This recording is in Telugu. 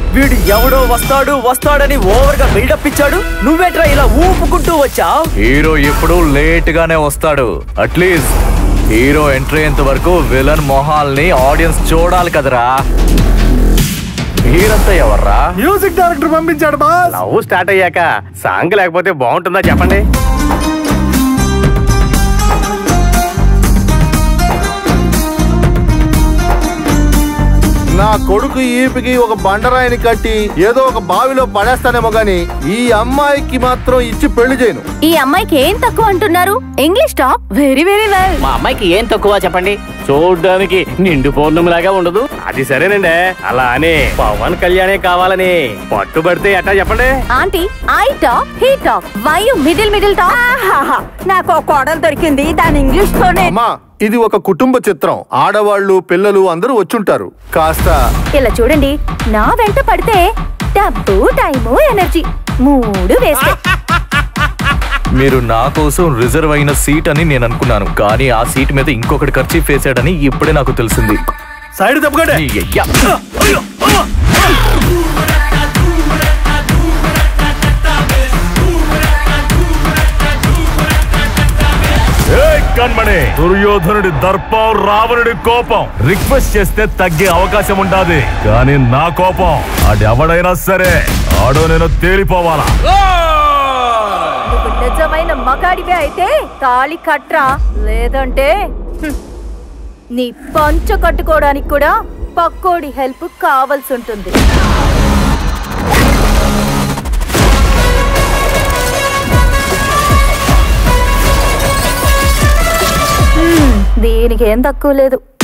వీడు ఎవడో వస్తాడు వస్తాడని ఓవర్ గా బిల్డప్ ఇచ్చాడు నువ్వేట్రా ఇలా ఊపుకుంటూ వచ్చావు హీరో ఎప్పుడు లేట్ గానే వస్తాడు అట్లీస్ట్ హీరో ఎంట్రీ అయ్యేంత వరకు విలన్ మొహాల్ని ఆడియన్స్ చూడాలి కదరా మీరంతా ఎవర్రా మ్యూజిక్ డైరెక్టర్ పంపించాడు బాస్ లవ్ స్టార్ట్ అయ్యాక సాంగ్ లేకపోతే బాగుంటుందా చెప్పండి నా కొడుకు ఈపికి ఒక బండరాయిని కట్టి ఏదో ఒక బావిలో పడేస్తానేమో గాని ఈ అమ్మాయికి మాత్రం ఇచ్చి పెళ్లి చేయను ఈ అమ్మాయికి ఏం తక్కువ అంటున్నారు English talk very very well మా అమ్మాయికి ఏం తక్కువ చెప్పండి చూడ్డానికి నిండు పౌర్ణమిలాగా ఉండదు అది సరేనండి అలా అని పవన్ కళ్యాణే కావాలని పట్టుబడితే ఎట్టా చెప్పండి aunty I talk he talk why you middle middle talk నాకు ఒక కోడలు దొరికింది దాని ఇంగ్లీష్ తోనే అమ్మా ఇది ఒక కుటుంబ చిత్రం ఆడవాళ్ళు పిల్లలు అందరూ వచ్చుంటారు కాస్త ఇలా చూడండి నా వెంట పడితే డబ్బు టైము ఎనర్జీ మూడు వేస్ట్ మీరు నా కోసం రిజర్వ్ అయిన సీట్ అని నేను అనుకున్నాను కానీ ఆ సీట్ మీద ఇంకొకటి ఖర్చు వేసాడని ఇప్పుడే నాకు తెలిసింది సైడ్ తప్పకండి నీ అయ్యా. ఏయ్ కన్మణి దుర్యోధనుడి దర్పం రావణుడి కోపం రిక్వెస్ట్ చేస్తే తగ్గే అవకాశం ఉండాది కానీ నా కోపం అది ఎవడైనా సరే ఆడో నేను తేలిపోవాలా నువ్వు నిజమైన మగాడివే అయితే తాళి కట్రా లేదంటే హ్మ్, నీ పంచ కట్టుకోవడానికి కూడా పక్కోడి హెల్ప్ కావాల్సి ఉంటుంది హ్మ్, దీనికి ఏం తక్కువ లేదు